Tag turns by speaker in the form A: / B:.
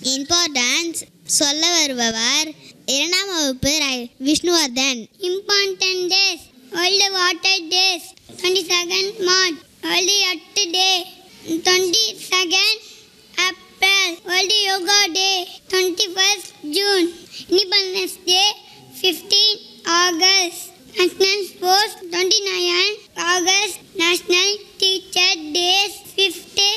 A: importance சொல்ல வருபவர் இரண்டாம் வகுப்பு ரை- Vishnuvardhan
B: important days world water days twenty second March world earth day twenty second April world yoga day twenty first June independence day fifteen August national sports twenty nine August national teacher days fifteen